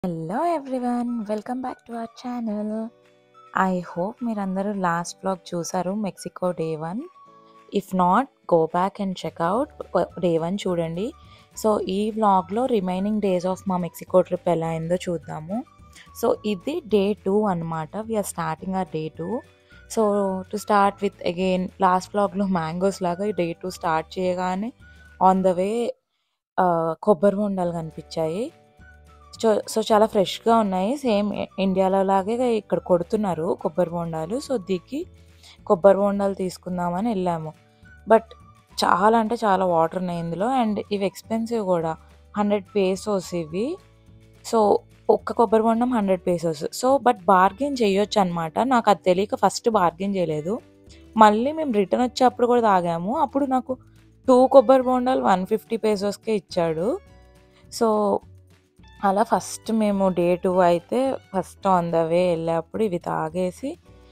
Hello everyone welcome back to our channel I hope మీరందరూ last blog చూసారు Mexico day one if not go back and check out day one చూడండి so ఈ వ్లాగ్లో remaining days of మా Mexico trip ఎలా అయిందో చూద్దాము so ఇది డే టూ అనమాట we are starting our day two so to start with again last బ్లాగ్లో మ్యాంగోస్ లాగా డే టూ స్టార్ట్ చేయగానే ఆన్ ద వే కొబ్బరి బొండాలు కనిపించాయి సో సో చాలా ఫ్రెష్గా ఉన్నాయి సేమ్ ఇండియాలో లాగే ఇక్కడ కొడుతున్నారు కొబ్బరి బొండాలు సో దిగి కొబ్బరి బొండాలు తీసుకుందామని వెళ్ళాము బట్ చాలా అంటే చాలా వాటర్ ఉన్నాయి ఇందులో అండ్ ఇవి ఎక్స్పెన్సివ్ కూడా హండ్రెడ్ పేసోస్ ఇవి సో ఒక్క కొబ్బరి బొండం hundred pesos so but bargain చేయొచ్చు అనమాట నాకు అది తెలియక ఫస్ట్ బార్గెన్ చేయలేదు మళ్ళీ మేము రిటర్న్ వచ్చేటప్పుడు కూడా తాగాము అప్పుడు నాకు టూ కొబ్బరి బొండాలు వన్ ఫిఫ్టీ పేసోస్కే ఇచ్చాడు సో అలా ఫస్ట్ మేము డే టూ అయితే ఫస్ట్ ఆన్ ద వే వెళ్ళేప్పుడు ఇవి తాగేసి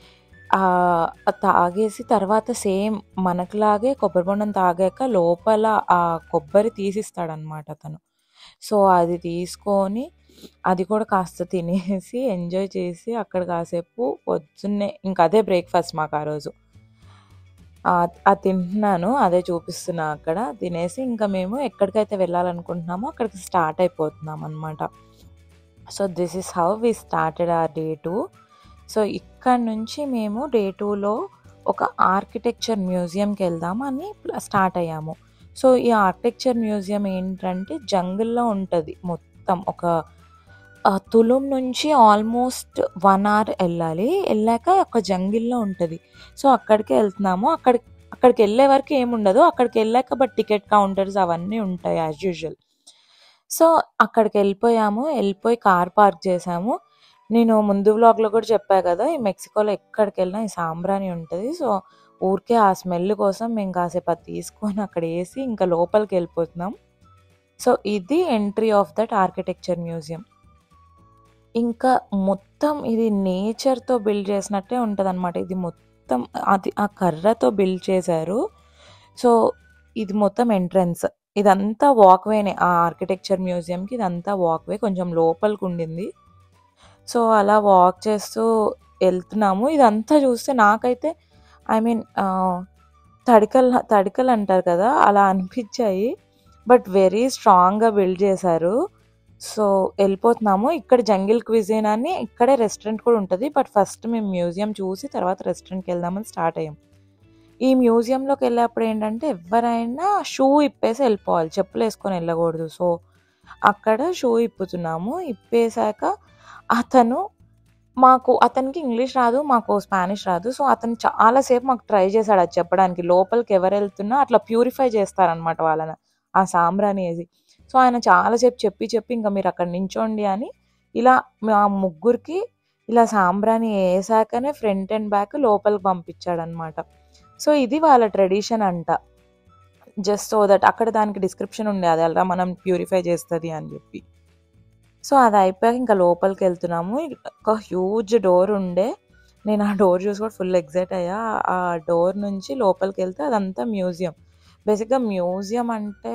తాగేసి తర్వాత సేమ్ మనకులాగే కొబ్బరి బొండం తాగాక లోపల ఆ కొబ్బరి తీసిస్తాడనమాట అతను సో అది తీసుకొని అది కూడా కాస్త తినేసి ఎంజాయ్ చేసి అక్కడ కాసేపు పొద్దున్నే ఇంకా అదే బ్రేక్ఫాస్ట్ మాకు ఆ రోజు అది తింటున్నాను అదే చూపిస్తున్నా అక్కడ తినేసి ఇంకా మేము ఎక్కడికైతే వెళ్ళాలనుకుంటున్నామో అక్కడికి స్టార్ట్ అయిపోతున్నాం అనమాట so this is how we started our day two so ఇక్కడ నుంచి మేము డే టూలో ఒక ఆర్కిటెక్చర్ మ్యూజియంకి వెళ్దాం అని స్టార్ట్ అయ్యాము సో ఈ ఆర్కిటెక్చర్ మ్యూజియం ఏంటంటే జంగిల్లో ఉంటుంది మొత్తం ఒక తులుం నుంచి ఆల్మోస్ట్ వన్ అవర్ వెళ్ళాలి వెళ్ళాక ఒక జంగిల్లో ఉంటుంది సో అక్కడికి వెళ్తున్నాము అక్కడి అక్కడికి వెళ్ళే వరకు ఏముండదు అక్కడికి వెళ్ళాక బట్ టికెట్ కౌంటర్స్ అవన్నీ ఉంటాయి యాజ్ యూజువల్ సో అక్కడికి వెళ్ళిపోయాము వెళ్ళిపోయి కార్ పార్క్ చేసాము నేను ముందు వ్లాగ్లో కూడా చెప్పా కదా ఈ మెక్సికోలో ఎక్కడికి వెళ్ళినా ఈ సాంబ్రాణి ఉంటుంది సో ఊరికే ఆ స్మెల్ కోసం మేము కాసేపు అది తీసుకొని అక్కడ వేసి ఇంకా లోపలికి వెళ్ళిపోతున్నాం సో ఇది entry of that architecture museum ఇంకా మొత్తం ఇది నేచర్తో బిల్డ్ చేసినట్టే ఉంటుంది అనమాట ఇది మొత్తం అది ఆ కర్రతో బిల్డ్ చేశారు సో ఇది మొత్తం ఎంట్రన్స్ ఇదంతా వాక్వేనే ఆ ఆర్కిటెక్చర్ మ్యూజియంకి ఇదంతా వాక్వే కొంచెం లోపలికి ఉండింది సో అలా వాక్ చేస్తూ వెళ్తున్నాము ఇదంతా చూస్తే నాకైతే ఐ మీన్ తడికలు తడికలు అంటారు కదా అలా అనిపించాయి బట్ వెరీ స్ట్రాంగ్గా బిల్డ్ చేశారు సో వెళ్ళిపోతున్నాము ఇక్కడ జంగిల్ క్విజిన్ అని ఇక్కడే రెస్టారెంట్ కూడా ఉంటుంది బట్ ఫస్ట్ మేము మ్యూజియం చూసి తర్వాత రెస్టారెంట్కి వెళ్దామని స్టార్ట్ అయ్యాం ఈ మ్యూజియంలోకి వెళ్ళేప్పుడు ఏంటంటే ఎవరైనా షూ ఇప్పేసి వెళ్ళిపోవాలి చెప్పులు వేసుకొని వెళ్ళకూడదు సో అక్కడ షూ ఇప్పుతున్నాము ఇప్పేశాక అతను మాకు అతనికి ఇంగ్లీష్ రాదు మాకు స్పానిష్ రాదు సో అతను చాలాసేపు మాకు ట్రై చేశాడు అది చెప్పడానికి లోపలికి ఎవరు వెళ్తున్నా అట్లా ప్యూరిఫై చేస్తారనమాట వాళ్ళని ఆ సాంబ్రాన్ని వేసి సో ఆయన చాలాసేపు చెప్పి చెప్పి ఇంకా మీరు అక్కడ నించోండి అని ఇలా మా ముగ్గురికి ఇలా సాంబ్రాన్ని వేసాకనే ఫ్రంట్ అండ్ బ్యాక్ లోపలికి పంపించాడనమాట సో ఇది వాళ్ళ ట్రెడిషన్ అంట జస్ట్ సో దట్ అక్కడ దానికి డిస్క్రిప్షన్ ఉండే అది అలా మనం ప్యూరిఫై చేస్తుంది అని చెప్పి సో అది అయిపోయాక ఇంకా లోపలికి వెళ్తున్నాము ఒక హ్యూజ్ డోర్ ఉండే నేను ఆ డోర్ చూసి కూడా ఫుల్ ఎగ్జైట్ అయ్యా ఆ డోర్ నుంచి లోపలికి వెళ్తే అదంతా మ్యూజియం బేసిక్గా మ్యూజియం అంటే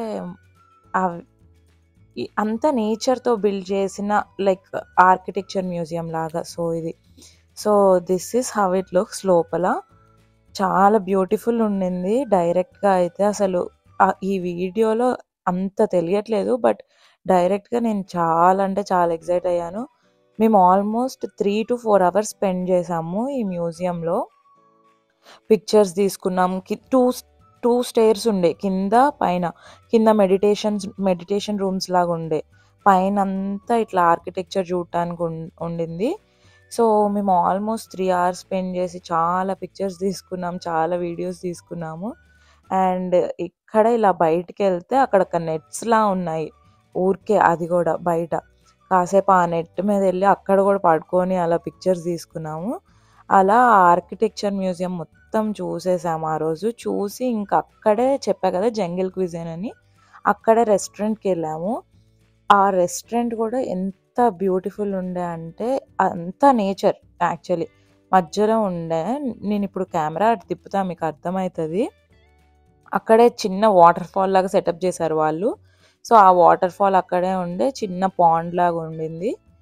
అంతా నేచర్తో బిల్డ్ చేసిన లైక్ ఆర్కిటెక్చర్ మ్యూజియం లాగా సో ఇది so this is how it looks లోపల చాలా బ్యూటిఫుల్ ఉండింది డైరెక్ట్గా అయితే అసలు ఈ వీడియోలో అంత తెలియట్లేదు బట్ డైరెక్ట్గా నేను చాలా అంటే చాలా ఎగ్జైట్ అయ్యాను మేము almost three to four hours spend చేసాము ఈ మ్యూజియంలో పిక్చర్స్ తీసుకున్నాం టూ టూ స్టేర్స్ ఉండే కింద పైన కింద మెడిటేషన్స్ మెడిటేషన్ రూమ్స్ లాగా ఉండే పైన అంతా ఇట్లా ఆర్కిటెక్చర్ చూడటానికి ఉండింది సో మేము ఆల్మోస్ట్ త్రీ అవర్స్ స్పెండ్ చేసి చాలా పిక్చర్స్ తీసుకున్నాం చాలా వీడియోస్ తీసుకున్నాము అండ్ ఇక్కడ ఇలా బయటికి వెళ్తే అక్కడ ఒక నెట్స్లా ఉన్నాయి ఊరికే అది కూడా బయట కాసేపు ఆ నెట్ మీద వెళ్ళి అక్కడ కూడా పడుకొని అలా పిక్చర్స్ తీసుకున్నాము అలా ఆర్కిటెక్చర్ మ్యూజియం మొత్తం చూసేసాము ఆ రోజు చూసి ఇంకా అక్కడే చెప్పా కదా జంగిల్ క్విజన్ అని అక్కడే రెస్టారెంట్కి వెళ్ళాము ఆ రెస్టారెంట్ కూడా ఎంత బ్యూటిఫుల్ ఉండే అంటే అంతా నేచర్ యాక్చువల్లీ మధ్యలో ఉండే నేను ఇప్పుడు కెమెరా అటు తిప్పుతా మీకు అర్థమవుతుంది అక్కడే చిన్న వాటర్ ఫాల్ లాగా సెటప్ చేశారు వాళ్ళు సో ఆ వాటర్ ఫాల్ అక్కడే ఉండే చిన్న పాండ్ లాగా ఉండింది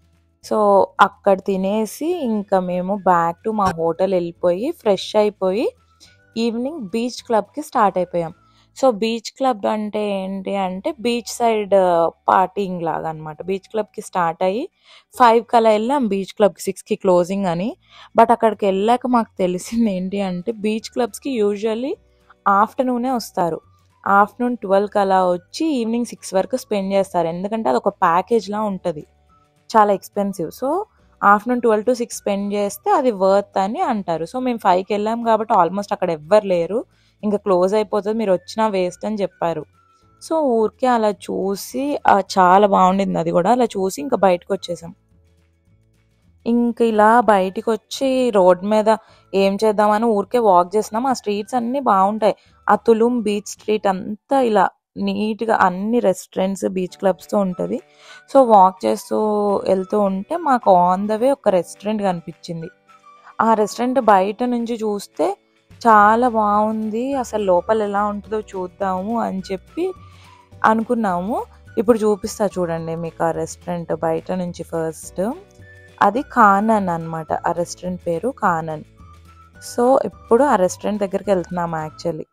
సో అక్కడ తినేసి ఇంకా మేము బ్యాక్ టు మా హోటల్ వెళ్ళిపోయి ఫ్రెష్ అయిపోయి ఈవినింగ్ బీచ్ క్లబ్కి స్టార్ట్ అయిపోయాం సో బీచ్ క్లబ్ అంటే ఏంటి అంటే బీచ్ సైడ్ పార్టీయింగ్ లాగా అనమాట బీచ్ క్లబ్కి స్టార్ట్ అయ్యి ఫైవ్ కలా వెళ్ళాం బీచ్ క్లబ్కి సిక్స్కి క్లోజింగ్ అని బట్ అక్కడికి వెళ్ళాక మాకు తెలిసింది ఏంటి అంటే బీచ్ క్లబ్స్కి యూజువల్లీ ఆఫ్టర్నూనే వస్తారు ఆఫ్టర్నూన్ ట్వెల్వ్కి అలా వచ్చి ఈవినింగ్ సిక్స్ వరకు స్పెండ్ చేస్తారు ఎందుకంటే అది ఒక ప్యాకేజ్లా ఉంటుంది చాలా expensive so afternoon twelve to six spend చేస్తే అది వర్త్ అని అంటారు సో మేము ఫైవ్కి వెళ్ళాం కాబట్టి ఆల్మోస్ట్ అక్కడ ఎవ్వరు లేరు ఇంకా క్లోజ్ అయిపోతుంది మీరు వచ్చినా వేస్ట్ అని చెప్పారు సో ఊరికే అలా చూసి ఆ, చాలా బాగుండింది అది కూడా అలా చూసి ఇంకా బయటకు వచ్చేసాం ఇంక ఇలా బయటికి వచ్చి రోడ్ మీద ఏం చేద్దామని ఊరికే వాక్ చేస్తున్నాం ఆ స్ట్రీట్స్ అన్ని బాగుంటాయి ఆ తులుం బీచ్ స్ట్రీట్ అంతా ఇలా నీట్గా అన్ని రెస్టారెంట్స్ బీచ్ క్లబ్స్తో ఉంటుంది సో వాక్ చేస్తూ వెళ్తూ ఉంటే మాకు ఆన్ ద వే ఒక రెస్టారెంట్ కనిపించింది ఆ రెస్టారెంట్ బయట నుంచి చూస్తే చాలా బాగుంది అసలు లోపల ఎలా ఉంటుందో చూద్దాము అని చెప్పి అనుకున్నాము ఇప్పుడు చూపిస్తా చూడండి మీకు ఆ రెస్టారెంట్ బయట నుంచి ఫస్ట్ అది కానన్ అన్నమాట ఆ రెస్టారెంట్ పేరు కానన్ సో ఇప్పుడు ఆ రెస్టారెంట్ దగ్గరికి వెళ్తున్నాము యాక్చువల్లీ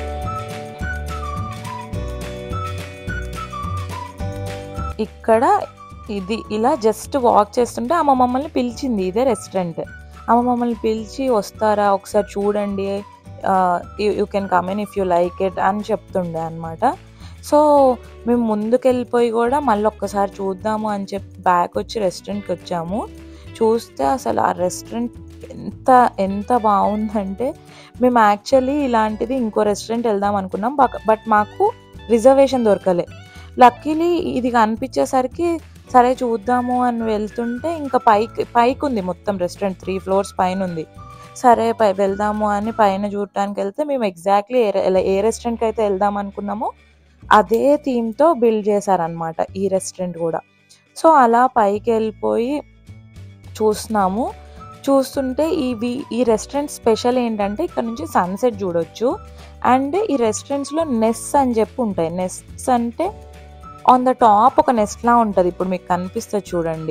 ఇక్కడ ఇది ఇలా జస్ట్ వాక్ చేస్తుంటే ఆమె మమ్మల్ని పిలిచింది ఇదే రెస్టారెంట్ ఆమె మమ్మల్ని పిలిచి వస్తారా ఒకసారి చూడండి you can come in if you like it అని చెప్తుండే అనమాట సో మేము ముందుకెళ్ళిపోయి కూడా మళ్ళీ ఒక్కసారి చూద్దాము అని చెప్పి బ్యాక్ వచ్చి రెస్టారెంట్కి వచ్చాము చూస్తే అసలు ఆ రెస్టారెంట్ ఎంత ఎంత బాగుందంటే మేము యాక్చువల్లీ ఇలాంటిది ఇంకో రెస్టారెంట్ వెళ్దాం అనుకున్నాం బట్ మాకు రిజర్వేషన్ దొరకలే లక్కీలీ ఇది కనిపించేసరికి సరే చూద్దాము అని వెళ్తుంటే ఇంకా పైకి పైకి ఉంది మొత్తం రెస్టారెంట్ త్రీ ఫ్లోర్స్ పైన ఉంది సరే పై వెళ్దాము అని పైన చూడటానికి వెళ్తే మేము ఎగ్జాక్ట్లీ ఏ రె- ఏ రెస్టారెంట్కి అయితే వెళ్దాం అనుకున్నామో అదే థీమ్తో బిల్డ్ చేశారనమాట ఈ రెస్టారెంట్ కూడా సో అలా పైకి వెళ్ళిపోయి చూస్తున్నాము చూస్తుంటే ఇవి ఈ రెస్టారెంట్ స్పెషల్ ఏంటంటే ఇక్కడ నుంచి సన్సెట్ చూడొచ్చు అండ్ ఈ రెస్టారెంట్స్లో నెస్ అని చెప్పి ఉంటాయి నెస్ట్స్ అంటే ఆన్ ద టాప్ ఒక నెస్ట్ లా ఉంటుంది ఇప్పుడు మీకు కనిపిస్తుంది చూడండి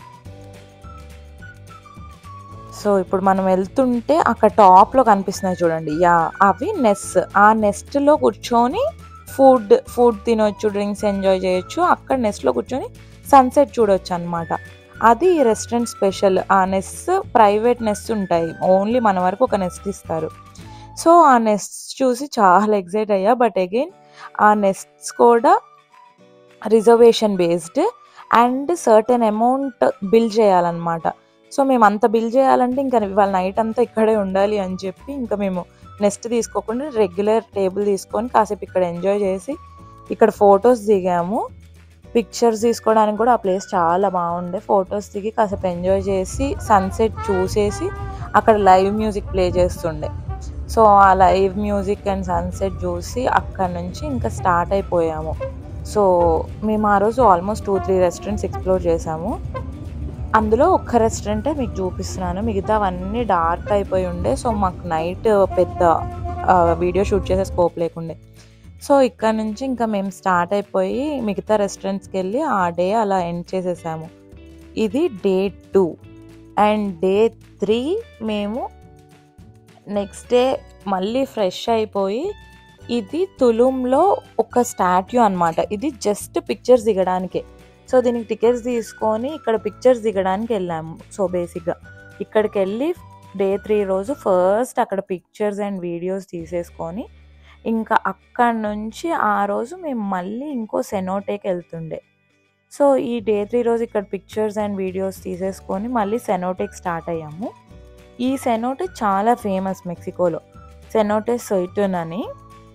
సో ఇప్పుడు మనం వెళ్తుంటే అక్కడ టాప్లో కనిపిస్తున్నాయి చూడండి యా అవి నెస్ ఆ నెస్ట్లో కూర్చొని ఫుడ్ ఫుడ్ తినొచ్చు డ్రింక్స్ ఎంజాయ్ చేయొచ్చు అక్కడ నెస్ట్లో కూర్చొని సన్సెట్ చూడొచ్చు అనమాట అది ఈ రెస్టారెంట్ స్పెషల్ ఆ నెస్ ప్రైవేట్ నెస్ ఉంటాయి ఓన్లీ మన వరకు ఒక నెస్ట్ ఇస్తారు సో ఆ నెస్ట్ చూసి చాలా ఎగ్జైట్ అయ్యా బట్ అగైన్ ఆ నెస్ట్స్ కూడా reservation based and certain amount bill చేయాలన్నమాట సో మేము అంత బిల్ చేయాలంటే ఇంకా ఇవాళ నైట్ అంతా ఇక్కడే ఉండాలి అని చెప్పి ఇంకా మేము నెక్స్ట్ తీసుకోకుండా రెగ్యులర్ టేబుల్ తీసుకొని కాసేపు ఇక్కడ ఎంజాయ్ చేసి ఇక్కడ ఫొటోస్ దిగాము పిక్చర్స్ తీసుకోవడానికి కూడా ఆ ప్లేస్ చాలా బాగుండే ఫొటోస్ దిగి కాసేపు ఎంజాయ్ చేసి సన్సెట్ చూసేసి అక్కడ లైవ్ మ్యూజిక్ ప్లే చేస్తుండే సో ఆ లైవ్ మ్యూజిక్ అండ్ సన్సెట్ చూసి అక్కడ నుంచి ఇంకా స్టార్ట్ అయిపోయాము సో మేము ఆ రోజు almost two three restaurants explore చేసాము అందులో ఒక్క రెస్టారెంటే మీకు చూపిస్తున్నాను మిగతావన్నీ డార్క్ అయిపోయి ఉండే సో మాకు నైట్ పెద్ద వీడియో షూట్ చేసే స్కోప్ లేకుండే సో ఇక్కడ నుంచి ఇంకా మేము స్టార్ట్ అయిపోయి మిగతా రెస్టారెంట్స్కి వెళ్ళి ఆ డే అలా ఎండ్ చేసేసాము ఇది day two and day three మేము నెక్స్ట్ డే మళ్ళీ ఫ్రెష్ అయిపోయి ఇది తులుంలో ఒక స్టాట్యూ అన్నమాట ఇది జస్ట్ పిక్చర్స్ దిగడానికే సో దీనికి టికెట్స్ తీసుకొని ఇక్కడ పిక్చర్స్ దిగడానికి వెళ్ళాము సో బేసిక్గా ఇక్కడికి వెళ్ళి డే త్రీ రోజు ఫస్ట్ అక్కడ పిక్చర్స్ అండ్ వీడియోస్ తీసేసుకొని ఇంకా అక్కడ నుంచి ఆ రోజు మేము మళ్ళీ ఇంకో సెనోటేకి వెళ్తుండే సో ఈ డే త్రీ రోజు ఇక్కడ పిక్చర్స్ అండ్ వీడియోస్ తీసేసుకొని మళ్ళీ సెనోటేక్ స్టార్ట్ అయ్యాము ఈ సెనోటే చాలా ఫేమస్ మెక్సికోలో సెనోటే సొయిటన్ అని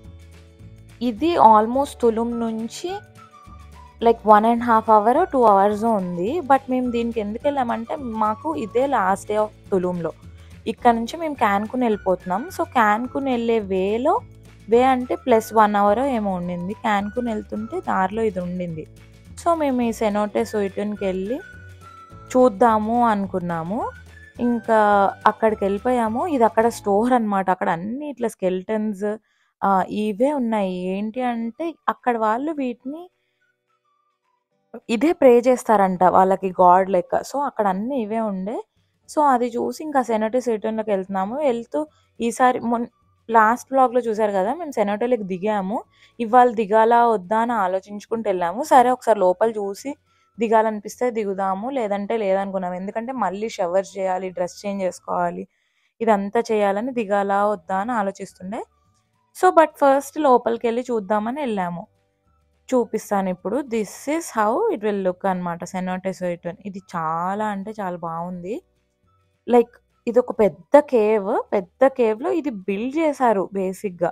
ఇది ఆల్మోస్ట్ తులుం నుంచి like one and half hour two hours ఉంది బట్ మేము దీనికి ఎందుకు వెళ్ళామంటే మాకు ఇదే లాస్ట్ డే ఆఫ్ తులుంలో ఇక్కడ నుంచి మేము క్యాన్కున్ వెళ్ళిపోతున్నాం సో క్యాన్కున్ వెళ్ళే వేలో వే అంటే ప్లస్ వన్ అవర్ ఏమో ఉండింది క్యాన్కున్ వెళ్తుంటే దారిలో ఇది ఉండింది సో మేము ఈ సెనోటే సొయిటన్కి వెళ్ళి చూద్దాము అనుకున్నాము ఇంకా అక్కడికి వెళ్ళిపోయాము ఇది అక్కడ స్టోర్ అన్నమాట అక్కడ అన్ని ఇట్లా స్కెల్టన్స్ ఇవే ఉన్నాయి ఏంటి అంటే అక్కడ వాళ్ళు వీటిని ఇదే ప్రే చేస్తారంట వాళ్ళకి గాడ్ లెక్క. సో, అక్కడ అన్నీ ఇవే ఉండే. సో, అది చూసి ఇంకా సెనోటే సెటర్న్‌లోకి ఎళ్తున్నాము. ఎళ్తూ ఈసారి మొన్ లాస్ట్ వ్లాగ్‌లో చూసారు కదా! మేము సెనోటోలకి దిగాము. ఇవాళ దిగాలా? వద్దా? అని ఆలోచించుకుంటూ ఎళ్ళాము. సరే ఒకసారి లోపల చూసి దిగాలనిపిస్తే దిగుదాము. లేదంటే లేదనుకున్నాం. ఎందుకంటే మళ్ళీ షవర్స్ చేయాలి, డ్రెస్ చేంజ్ చేసుకోవాలి. ఇదంతా చేయాలని దిగాలా? వద్దా? అని ఆలోచిస్తుండే. సో, బట్ ఫస్ట్ లోపలికెళ్ళి చూద్దామని ఎళ్ళాము. చూపిస్తానిప్పుడు. This is how it will look అనమాట సెనోటే సెటర్న్. ఇది చాలా అంటే చాలా బావుంది. లైక్ ఇదొక పెద్ద కేవ్. పెద్ద కేవ్‌లో ఇది బిల్డ్ చేశారు బేసిక్‌గా.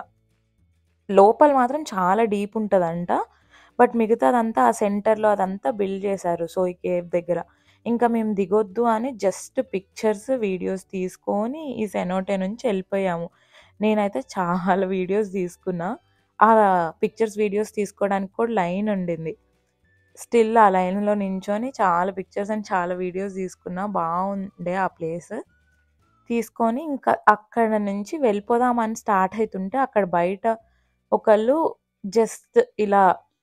లోపల మాత్రం చాలా డీప్ ఉంటదంట. బట్ మిగతాదంతా ఆ సెంటర్‌లో అదంతా బిల్డ్ చేశారు. సో, ఈ కేవ్ దగ్గర. ఇంకా మేము దిగొద్దు అని జస్ట్ పిక్చర్స్, వీడియోస్ తీసుకొని ఈ సెనోటే నుంచి ఎళ్ళిపోయాము. నేనైతే చాలా వీడియోస్ తీసుకున్నా. ఆ పిక్చర్స్, వీడియోస్ తీసుకోవడానికి కూడా లైన్ ఉండింది. స్టిల్ ఆ లైన్‌లో నించొని చాలా పిక్చర్స్ అండ్ చాలా వీడియోస్ తీసుకున్నా. బావుండే ఆ ప్లేస్. తీసుకొని ఇంకా అక్కడ నుంచి వెళ్ళిపోదామని స్టార్ట్ అయితుంటే అక్కడ బయట ఒకళ్ళు జస్ట్ ఇలా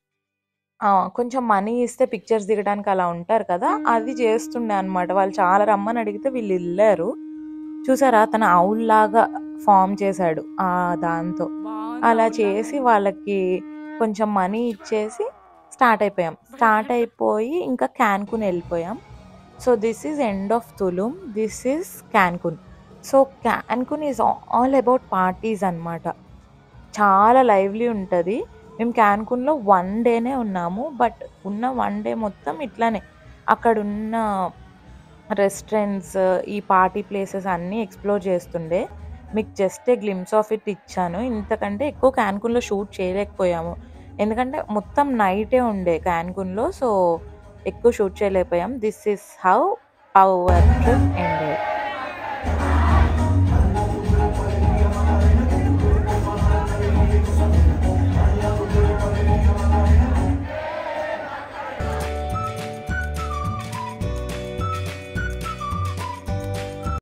ఆ! కొంచెం మనీ ఇస్తే పిక్చర్స్ దిగడానికి అలా ఉంటారు కదా! అది చేస్తుండే అనమాట. వాళ్ళు చాలా రమ్మని అడిగితే వీళ్ళెళ్లారు. చూసారా? తను ఔల్‌లాగా ఫార్మ్ చేశాడు. ఆ దాంతో. బావుంది అలా అవుల్లాగా. చేసి వాళ్ళకి కొంచెం మనీ ఇచ్చేసి స్టార్ట్ అయిపోయాం. స్టార్ట్ అయిపోయి ఇంకా క్యాన్కున్ ఎళ్ళిపోయాం. So, this is end of Tulum. This is Cancun. So, Cancun is all about parties అనమాట. చాలా లైవ్లీ ఉంటది. మేము క్యాన్కున్‌లో 1 డేనే ఉన్నాము. బట్ ఉన్న 1 డే మొత్తం ఇట్లానే అక్కడున్న రెస్టారెంట్స్, ఈ పార్టీ ప్లేసెస్ అన్నీ ఎక్స్‌ప్లోర్ చేస్తుండే. మీకు just a glimpse of it ఇచ్చాను. ఇంతకంటే ఎక్కువ క్యాన్కున్‌లో షూట్ చేయలేకపోయాము. ఎందుకంటే మొత్తం నైటే ఉండే క్యాన్కున్‌లో. సో, ఎక్కువ షూట్ చేయలేకపోయాం. This is how our trip ended.